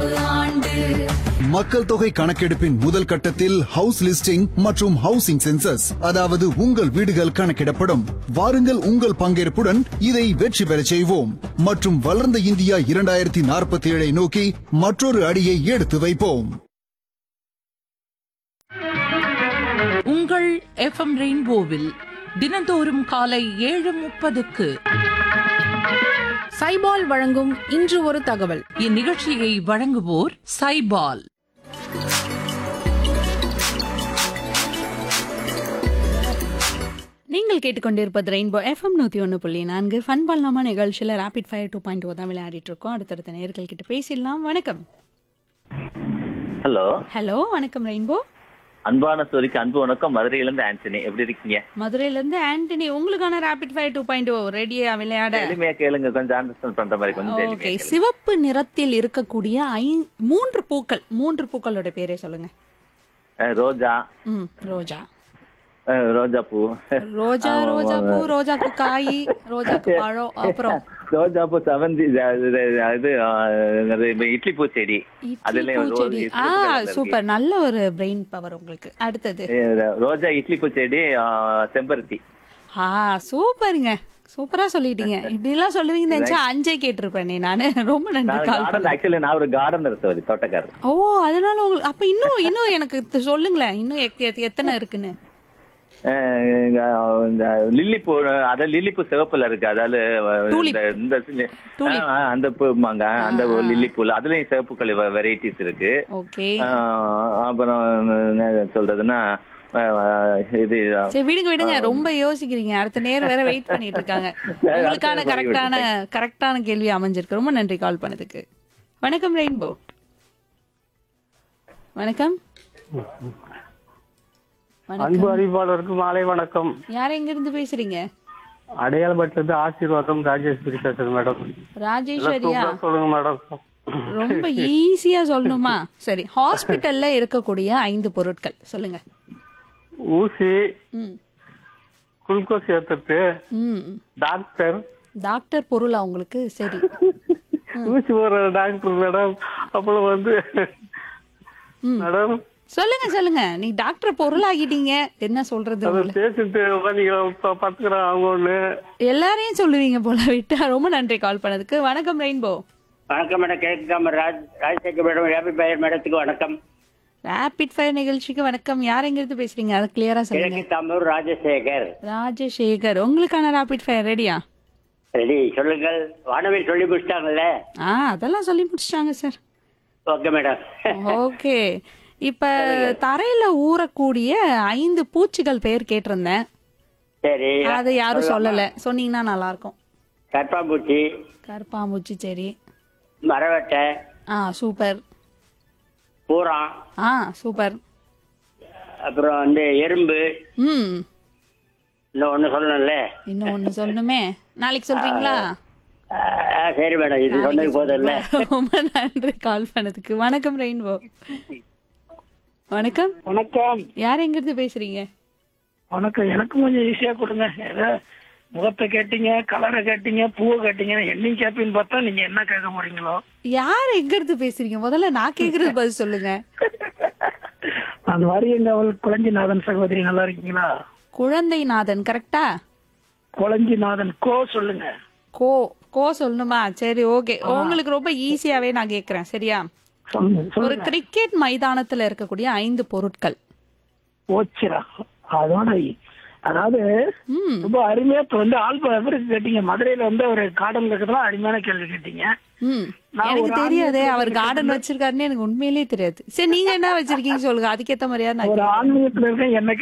நிறைவு ஆண்டு மக்கள் தொகை கணக்கெடுப்பின் முதல் கட்டத்தில் ஹவுஸ் லிஸ்டிங் மற்றும் ஹவுசிங் சென்சஸ் அதாவது உங்கள் வீடுகள் கணக்கிடப்படும் வாருங்கள் உங்கள் பங்கேற்புடன் இதை வெற்றி பெறச் செய்வோம் மற்றும் வளர்ந்த இந்தியா இரண்டாயிரத்தி நாற்பத்தி ஏழை நோக்கி மற்றொரு அடியை எடுத்து வைப்போம் உங்கள் எஃப்எம் ரெயின்போவில் தினந்தோறும் காலை ஏழு முப்பதுக்கு சைபால் வழங்கும் இன்று ஒரு தகவல் இந்நிகழ்ச்சியை வழங்குவோர் சைபால் நீங்கள் கேட்டுக்கொண்டிருப்பது ரெயின்போ எஃப்எம் நூற்றி ஒன்று புள்ளி நான்கு ஃபன் பண்ணலாமா நிகழ்ச்சியில் ரேபிட் ஃபயர் டூ பாயிண்ட் தான் விளையாடிட்டு இருக்கோம் அடுத்தடுத்த நேர்கள் கிட்ட பேசிடலாம் வணக்கம் ஹலோ ஹலோ வணக்கம் ரெயின்போ அன்பான சோரிக்கு அன்பு வணக்கம் மதுரையில இருந்து ஆண்டனி எப்படி இருக்கீங்க மதுரையிலேருந்து ஆண்டனி உங்களுக்கான ரேபிட் ஃபயர் டூ பாயிண்ட் ரெடியா விளையாட எளிமையா கேளுங்க கொஞ்சம் அண்டர்ஸ்டாண்ட் பண்ற மாதிரி கொஞ்சம் ஓகே எளிமையா கேளுங்க. சிவப்பு நிறத்தில் இருக்கக்கூடிய ஐ மூன்று பூக்கள் மூன்று பூக்களோட பேரே சொல்லுங்க அஹ், ரோஜா ம் ரோஜா அஹ், ரோஜா பூ ரோஜா ரோஜா பூ ரோஜாக்கு காய் ரோஜாக்கு பழம் அப்புறம் ரோஜா பூ செவந்தி இது- இது இது, அஹ், அது இட்லி பூ செடி இட்லி அதுல ஒரு பூச்செடி ரோஸ் ஆ colourல இருக்கு. சூப்பர் நல்ல ஒரு பிரெயின் பவர் உங்களுக்கு அடுத்தது அஹ், ரோஜா இட்லி பூ செடி அஹ், செம்பருத்தி ஆ சூப்பருங்க சூப்பரா சொல்லிட்டீங்க இப்படி எல்லாம் சொல்லுவீங்கன்னு நினைச்சா அஞ்சே கேட்டிருப்பேனே நானு ரொம்ப நன்றி நான் கால் கார்டன் ஆக்சுவலி நான் ஒரு கார்டனர் சோரி தோட்டக்காரர் ஓ அதனால உங்களுக்கு அப்ப இன்னும் இன்னும் எனக்கு து- சொல்லுங்களேன் இன்னும் எத்- எத்- எத்தனை இருக்குன்னு அஹ், இங்க, இந்த லில்லி பூ அத லில்லி பூ சிவப்புல இருக்கு அதாவது Tulip. இந்த இந்த Tulip. அஹ், அந்த பூமாங்க அந்த லில்லி பூல அதுலயும் சிவப்பு வெரைட்டிஸ் இருக்கு ஓகே ஆஹ் அப்புறம் என்ன சொல்றதுன்னா ஆஹ் இது சரி விடுங்க விடுங்க ரொம்ப யோசிக்கிறீங்க அடுத்த நேரம் வேற வெயிட் பண்ணிட்டு இருக்காங்க உங்களுக்கான அடுத்த கரெக்டான கரெக்டான கேள்வி அமைஞ்சிருக்கு ரொம்ப நன்றி கால் பண்ணதுக்கு வணக்கம் ரெயின்போ வணக்கம் அன்பு வணக்கம் அறிவாளருக்கு மாலை வணக்கம் யார் எங்க இருந்து பேசுறீங்க அடையாளப்பட்டிலிருந்து ஆசீர்வாதம் ராஜேஸ்வரி பேசுறேன் மேடம் ராஜேஸ்வரியா சூப்பரா சொல்லுங்க மேடம் ரொம்ப ஈஸியா சொல்லணுமா சரி ஹாஸ்பிட்டல்ல இருக்கக்கூடிய ஐந்து பொருட்கள் சொல்லுங்க ஊசி ம் குளுக்கோஸ் ஏத்துறது ம் டாக்டர் டாக்டர் பொருளா உங்களுக்கு சரி ஊசி போடுற டாக்டர் மேடம் அப்புறம் வந்து மேடம் சொல்லுங்க சொல்லுங்க நீ டாக்டர் பொருள் ஆகிட்டீங்க என்ன சொல்றது அதை உங்களை? பேசிட்டு உட்காந்து பத்துக்கிறேன் அவங்க ஒண்ணு எல்லாரையும் சொல்லுவீங்க போல விட்டா ரொம்ப நன்றி கால் பண்ணதுக்கு வணக்கம் ரெயின்போ வணக்கம் மேடம் கேட்காம Raj Rajasekar madam happy buyer மேடத்துக்கு வணக்கம் ரேபிட் ஃபயர் நிகழ்ச்சிக்கு வணக்கம் யார் எங்க இருந்து பேசுறீங்க அதை கிளியரா சொல்லுங்க கிழக்கு தாம்பூர் ராஜசேகர் ராஜசேகர் உங்களுக்கான ரேபிட் ஃபயர் ரெடியா ரெடி சொல்லுங்கள் வானவில் சொல்லி முடிச்சிட்டாங்கல்ல ஆ அதெல்லாம் சொல்லி முடிச்சிட்டாங்க சார் ஓகே மேடம் ஓகே இப்ப தரையில ஊறக்கூடிய ஐந்து பூச்சிகள் பெயர் கேட்டிருந்தேன் சரி அதை யாரும் சொல்லல சொன்னீங்கன்னா நல்லா இருக்கும் கற்பாம்பூச்சி கருப்பாம்பூச்சி சரி மரவட்டை ஆ சூப்பர் பூரம் ஆ சூப்பர் அப்புறம் வந்து எறும்பு ம் இன்னும் ஒண்ணு சொல்லணும்ல இன்னும் ஒண்ணு சொல்லணுமே நாளைக்கு சொல்றீங்களா ஆ, சரி மேடம் இது சொன்னது போதும் இல்ல ரொம்ப நன்றி கால் பண்ணதுக்கு வணக்கம் ரெயின்போ வணக்கம் வணக்கம் யார் எங்க இருந்து பேசுறீங்க வணக்கம் எனக்கும் கொஞ்சம் ஈஸியா கொடுங்க ஏதோ முகத்தை கேட்டீங்க கலரை கேட்டீங்க பூவை கேட்டீங்க என்னையும் கேப்பீன்னு பார்த்தா நீங்க என்ன கேட்க போறீங்களோ யார் எங்க இருந்து பேசுறீங்க முதல்ல நான் கேக்குறது பதில் சொல்லுங்க அந்த மாதிரி எங்க அவள் குளஞ்சிநாதன் சகோதரி நல்லா இருக்கீங்களா குழந்தைநாதன் கரெக்டா குளஞ்சிநாதன் கோ சொல்லுங்க கோ கோ சொல்லணுமா சரி ஓகே உங்களுக்கு ரொம்ப ஈஸியாவே நான் கேக்குறேன் சரியா சொல்லுங்க ஒரு சொல்லுங்க கிரிக்கெட் மைதானத்துல இருக்கக்கூடிய ஐந்து பொருட்கள் ஓச்சிரா அதோட அதாவது ம் ரொம்ப அருமையா இப்ப வந்து ஆல்பம் எவருக்கு கேட்டீங்க மதுரையில வந்து ஒரு கார்டன் இருக்கிறதுலாம் அருமையான கேள்வி கேட்டீங்க ம் நான் எனக்கு ஒரு தெரியாதே ஆன்மீகத்துல அவர் கார்டன் வச்சிருக்காருன்னு எனக்கு உண்மையிலேயே தெரியாது சரி நீங்க என்ன வச்சிருக்கீங்க சொல்லுங்க அதுக்கேத்த மாதிரியா நான் ஒரு கேக்குறேன். ஆன்மீகத்துல இருக்க என்ன